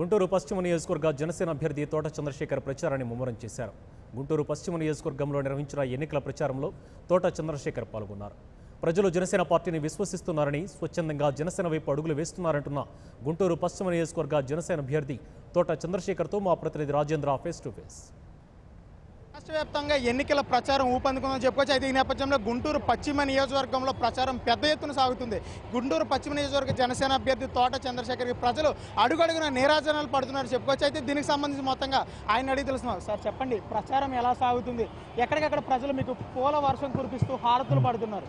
గుంటూరు పశ్చిమ నియోజకవర్గ జనసేన అభ్యర్థి తోట చంద్రశేఖర్ ప్రచారాన్ని ముమ్మరం చేశారు గుంటూరు పశ్చిమ నియోజకవర్గంలో నిర్వహించిన ఎన్నికల ప్రచారంలో తోట చంద్రశేఖర్ పాల్గొన్నారు ప్రజలు జనసేన పార్టీని విశ్వసిస్తున్నారని స్వచ్ఛందంగా జనసేన వైపు అడుగులు వేస్తున్నారంటున్న గుంటూరు పశ్చిమ నియోజకవర్గ జనసేన అభ్యర్థి తోట చంద్రశేఖర్తో మా ప్రతినిధి రాజేంద్ర ఫేస్ టు ఫేస్ రాష్ట్ర వ్యాప్తంగా ఎన్నికల ప్రచారం ఊపందుకుందని చెప్పుకోవచ్చు అయితే ఈ నేపథ్యంలో గుంటూరు పశ్చిమ నియోజకవర్గంలో ప్రచారం పెద్ద ఎత్తున సాగుతుంది గుంటూరు పశ్చిమ నియోజకవర్గ జనసేన అభ్యర్థి తోట చంద్రశేఖర్ ప్రజలు అడుగడుగున నీరాజనాలు పడుతున్నారు చెప్పుకోవచ్చు అయితే దీనికి సంబంధించి మొత్తంగా ఆయన అడిగి తెలుస్తున్నాం సార్ చెప్పండి ప్రచారం ఎలా సాగుతుంది ఎక్కడికక్కడ ప్రజలు మీకు పూల వర్షం కురిపిస్తూ హారతులు పడుతున్నారు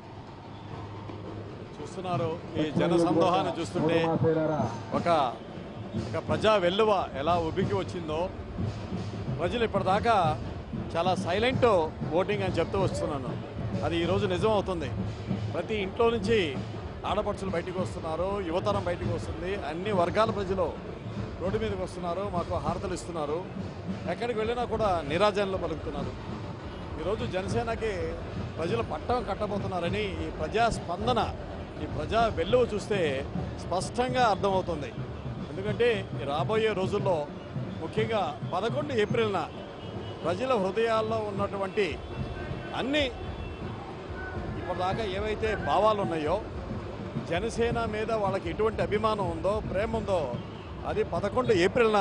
చూస్తున్నారు ఈ జన సందోహాన్ని చూస్తుంటే ఒక ఒక ప్రజా వెల్లువ ఎలా ఉబ్బికి వచ్చిందో ప్రజలు ఇప్పటిదాకా చాలా సైలెంట్ ఓటింగ్ అని చెప్తూ వస్తున్నాను అది ఈరోజు నిజం అవుతుంది ప్రతి ఇంట్లో నుంచి ఆడపడుచులు బయటికి వస్తున్నారు యువతరం బయటికి వస్తుంది అన్ని వర్గాల ప్రజలు రోడ్డు మీదకి వస్తున్నారు మాకు హారతలు ఇస్తున్నారు ఎక్కడికి వెళ్ళినా కూడా నిరాజనలు పలుకుతున్నారు ఈరోజు జనసేనకి ప్రజలు పట్టం కట్టబోతున్నారని ఈ ప్రజా స్పందన ఈ ప్రజా వెల్లువ చూస్తే స్పష్టంగా అర్థమవుతుంది ఎందుకంటే ఈ రాబోయే రోజుల్లో ముఖ్యంగా పదకొండు ఏప్రిల్న ప్రజల హృదయాల్లో ఉన్నటువంటి అన్ని ఇప్పటిదాకా ఏవైతే భావాలు ఉన్నాయో జనసేన మీద వాళ్ళకి ఎటువంటి అభిమానం ఉందో ప్రేమ ఉందో అది పదకొండు ఏప్రిల్న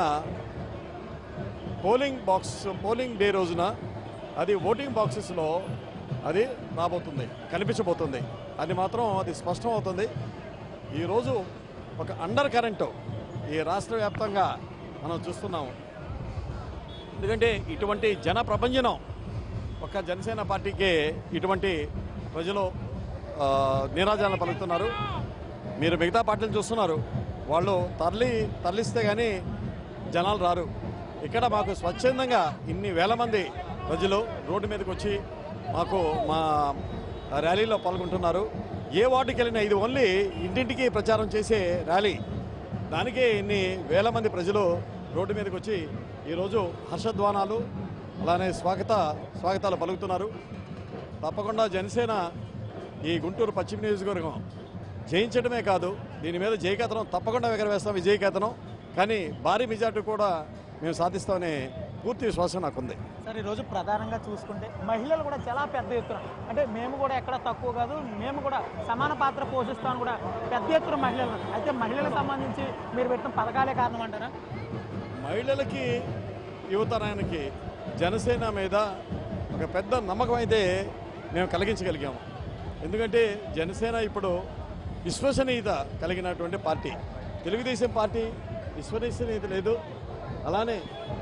పోలింగ్ బాక్స్ పోలింగ్ డే రోజున అది ఓటింగ్ బాక్సెస్లో అది రాబోతుంది కనిపించబోతుంది అది మాత్రం అది స్పష్టం అవుతుంది ఈరోజు ఒక అండర్ కరెంటు ఈ రాష్ట్ర వ్యాప్తంగా మనం చూస్తున్నాము ఎందుకంటే ఇటువంటి జన ప్రపంచనం ఒక జనసేన పార్టీకే ఇటువంటి ప్రజలు ఆ, నీరాజనాలు పలుకుతున్నారు మీరు మిగతా పార్టీలు చూస్తున్నారు వాళ్ళు తరలి తరలిస్తే కానీ జనాలు రారు ఇక్కడ మాకు స్వచ్ఛందంగా ఇన్ని వేల మంది ప్రజలు రోడ్డు మీదకి వచ్చి మాకు మా ర్యాలీలో పాల్గొంటున్నారు ఏ వార్డుకి వెళ్ళినా ఇది ఓన్లీ ఇంటింటికి ప్రచారం చేసే ర్యాలీ దానికే ఇన్ని వేల మంది ప్రజలు రోడ్డు మీదకి వచ్చి ఈరోజు హర్షధ్వానాలు అలానే స్వాగత స్వాగతాలు పలుకుతున్నారు తప్పకుండా జనసేన ఈ గుంటూరు పశ్చిమ నియోజకవర్గం జయించడమే కాదు దీని మీద జయకేతనం తప్పకుండా ఎగరవేస్తాం విజయకేతనం కానీ భారీ మెజార్టీ కూడా మేము సాధిస్తామనే పూర్తి విశ్వాసం నాకుంది సార్ ఈరోజు ప్రధానంగా చూసుకుంటే మహిళలు కూడా చాలా పెద్ద ఎత్తున అంటే మేము కూడా ఎక్కడ తక్కువ కాదు మేము కూడా సమాన పాత్ర పోషిస్తామని కూడా పెద్ద ఎత్తున మహిళలు ఉన్నారు. అయితే మహిళలకు సంబంధించి మీరు పెట్టిన పథకాలే కారణం అంటారా మహిళలకి యువతరానికి జనసేన మీద ఒక పెద్ద నమ్మకం అయితే మేము కలిగించగలిగాము ఎందుకంటే జనసేన ఇప్పుడు విశ్వసనీయత కలిగినటువంటి పార్టీ తెలుగుదేశం పార్టీ విశ్వసనీయత లేదు అలానే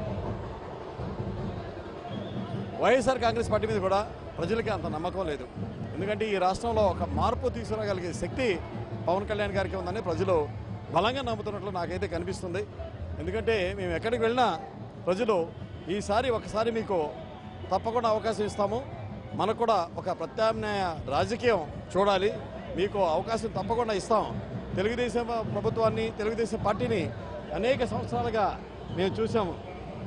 వైఎస్ఆర్ కాంగ్రెస్ పార్టీ మీద కూడా ప్రజలకి అంత నమ్మకం లేదు ఎందుకంటే ఈ రాష్ట్రంలో ఒక మార్పు తీసుకురాగలిగే శక్తి పవన్ కళ్యాణ్ గారికి ఉందని ప్రజలు బలంగా నమ్ముతున్నట్లు నాకైతే కనిపిస్తుంది ఎందుకంటే మేము ఎక్కడికి వెళ్ళినా ప్రజలు ఈసారి ఒకసారి మీకు తప్పకుండా అవకాశం ఇస్తాము మనకు కూడా ఒక ప్రత్యామ్నాయ రాజకీయం చూడాలి మీకు అవకాశం తప్పకుండా ఇస్తాం తెలుగుదేశం ప్రభుత్వాన్ని తెలుగుదేశం పార్టీని అనేక సంవత్సరాలుగా మేము చూసాము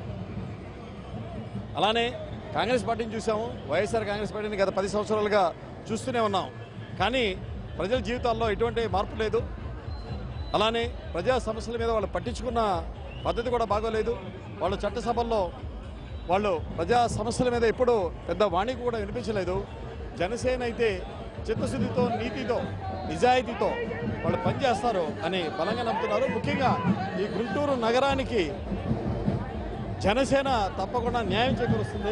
అలానే కాంగ్రెస్ పార్టీని చూసాము వైఎస్ఆర్ కాంగ్రెస్ పార్టీని గత పది సంవత్సరాలుగా చూస్తూనే ఉన్నాం కానీ ప్రజల జీవితాల్లో ఎటువంటి మార్పు లేదు అలానే ప్రజా సమస్యల మీద వాళ్ళు పట్టించుకున్న పద్ధతి కూడా బాగోలేదు వాళ్ళు చట్టసభల్లో వాళ్ళు ప్రజా సమస్యల మీద ఎప్పుడూ పెద్ద వాణి కూడా వినిపించలేదు జనసేన అయితే చిత్తశుద్ధితో నీతితో నిజాయితీతో వాళ్ళు పనిచేస్తారు అని బలంగా నమ్ముతున్నారు ముఖ్యంగా ఈ గుంటూరు నగరానికి జనసేన తప్పకుండా న్యాయం చేకూరుస్తుంది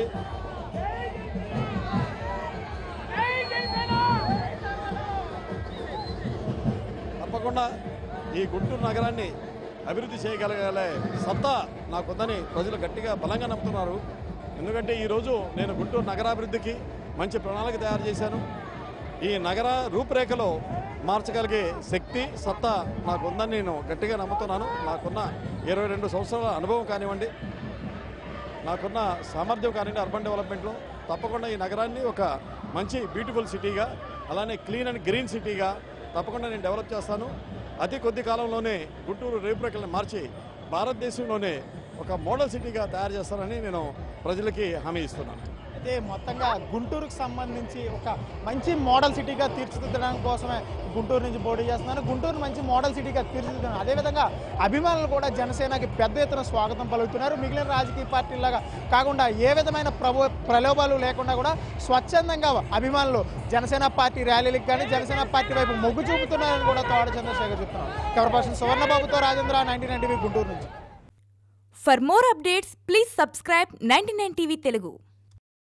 తప్పకుండా ఈ గుంటూరు నగరాన్ని అభివృద్ధి చేయగలగాలే సత్తా నాకుందని ప్రజలు గట్టిగా బలంగా నమ్ముతున్నారు ఎందుకంటే ఈరోజు నేను గుంటూరు నగరాభివృద్ధికి మంచి ప్రణాళిక తయారు చేశాను ఈ నగర రూపురేఖలో మార్చగలిగే శక్తి సత్తా నాకుందని నేను గట్టిగా నమ్ముతున్నాను నాకున్న ఇరవై రెండు సంవత్సరాల అనుభవం కానివ్వండి నాకున్న సామర్థ్యం కానివ్వండి అర్బన్ డెవలప్మెంట్లో తప్పకుండా ఈ నగరాన్ని ఒక మంచి బ్యూటిఫుల్ సిటీగా అలానే క్లీన్ అండ్ గ్రీన్ సిటీగా తప్పకుండా నేను డెవలప్ చేస్తాను అతి కొద్ది కాలంలోనే గుంటూరు రేపురేఖలను మార్చి భారతదేశంలోనే ఒక మోడల్ సిటీగా తయారు చేస్తానని నేను ప్రజలకి హామీ ఇస్తున్నాను అయితే మొత్తంగా గుంటూరుకు సంబంధించి ఒక మంచి మోడల్ సిటీగా తీర్చిదిద్దడం కోసమే గుంటూరు నుంచి పోటీ చేస్తున్నాను గుంటూరు మంచి మోడల్ సిటీగా తీర్చిదిద్దాను అదేవిధంగా అభిమానులు కూడా జనసేనకి పెద్ద ఎత్తున స్వాగతం పలుకుతున్నారు మిగిలిన రాజకీయ పార్టీలాగా కాకుండా ఏ విధమైన ప్రభు ప్రలోభాలు లేకుండా కూడా స్వచ్ఛందంగా అభిమానులు జనసేన పార్టీ ర్యాలీలకు కానీ జనసేన పార్టీ వైపు మొగ్గు చూపుతున్నారని కూడా తోట చంద్రశేఖర్ చెప్తున్నారు కెమెరా పర్సన్ సువర్ణబాబుతో Rajendra ninety nine TV Guntur నుంచి For more updates, please subscribe 99 TV Telugu.